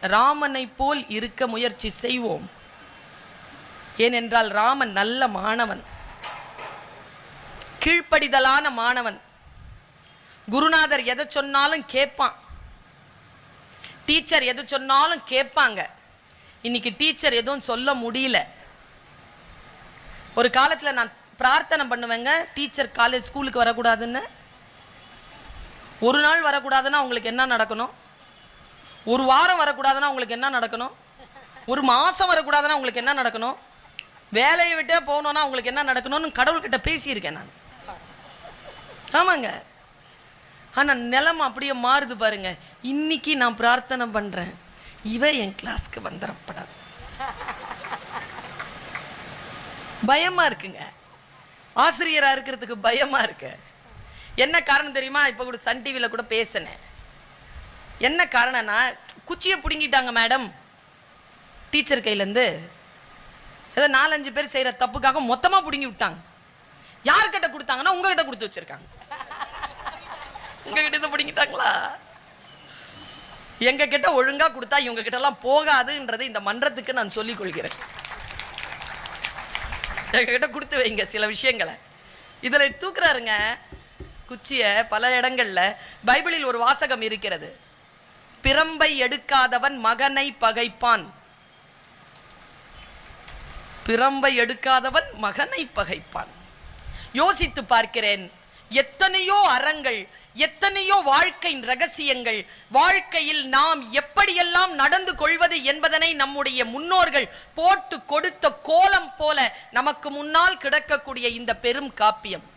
ராமனை போல் இருக்க முயற்சி செய்வோம் ஏனென்றால் ராமன் நல்ல மாணவன் கீழ்ப்படிதலான மாணவன் குருநாதர் எதை சொன்னாலும் கேட்பான் டீச்சர் எது சொன்னாலும் கேட்பாங்க இன்னைக்கு டீச்சர் எதுவும் சொல்ல முடியல ஒரு காலத்துல நான் பிரார்த்தனை பண்ணுவேங்க டீச்சர் காலேஜ் ஸ்கூலுக்கு வரக்கூடாதுன்னு ஒரு நாள் வரக்கூடாதுன்னா உங்களுக்கு என்ன நடக்கணும் ஒரு வாரம் வரக்கூடாதுன்னா உங்களுக்கு என்ன நடக்கணும் ஒரு மாசம் வரக்கூடாதுன்னா உங்களுக்கு என்ன நடக்கணும் வேலையை விட்டே போகணும்னா உங்களுக்கு என்ன நடக்கணும்னு கடவுள்கிட்ட பேசியிருக்கேன் நான் ஆமாங்க ஆனா நிலைமை அப்படியே மாறுது பாருங்க இன்னைக்கு நான் பிரார்த்தனை பண்றேன் இவ என் கிளாஸ்க்கு வந்துடப்படாது பயமா இருக்குங்க ஆசிரியரா இருக்கிறதுக்கு பயமா இருக்கு என்ன காரணம் தெரியுமா இப்போ கூட சன் டிவியில் கூட பேசினேன் என்ன காரணம்னா குச்சியை பிடுங்கிட்டாங்க மேடம் டீச்சர் கையிலேருந்து ஏதோ நாலஞ்சு பேர் செய்கிற தப்புக்காக மொத்தமாக பிடுங்கி விட்டாங்க யார்கிட்ட கொடுத்தாங்கன்னா உங்ககிட்ட கொடுத்து வச்சிருக்காங்க உங்ககிட்ட இருந்து பிடிங்கிட்டாங்களா எங்க கிட்ட ஒழுங்கா கொடுத்தா இவங்க கிட்ட எல்லாம் போகாதுன்றது இந்த மன்றத்துக்கு நான் சொல்லிக் கொள்கிறேன் எங்க கிட்ட கொடுத்து வைங்க சில விஷயங்களை இதுல தூக்குறாருங்க குச்சிய பல இடங்கள்ல பைபிளில் ஒரு வாசகம் இருக்கிறது பிரம்பை எடுக்காதவன் மகனை பகைப்பான் பிரம்பை எடுக்காதவன் மகனை பகைப்பான் யோசித்து பார்க்கிறேன் எத்தனையோ அறங்கள் எத்தனையோ வாழ்க்கையின் ரகசியங்கள் வாழ்க்கையில் நாம் எப்படியெல்லாம் நடந்து கொள்வது என்பதனை நம்முடைய முன்னோர்கள் போட்டு கொடுத்த கோலம் போல நமக்கு முன்னால் கிடக்கக்கூடிய இந்த பெரும் காப்பியம்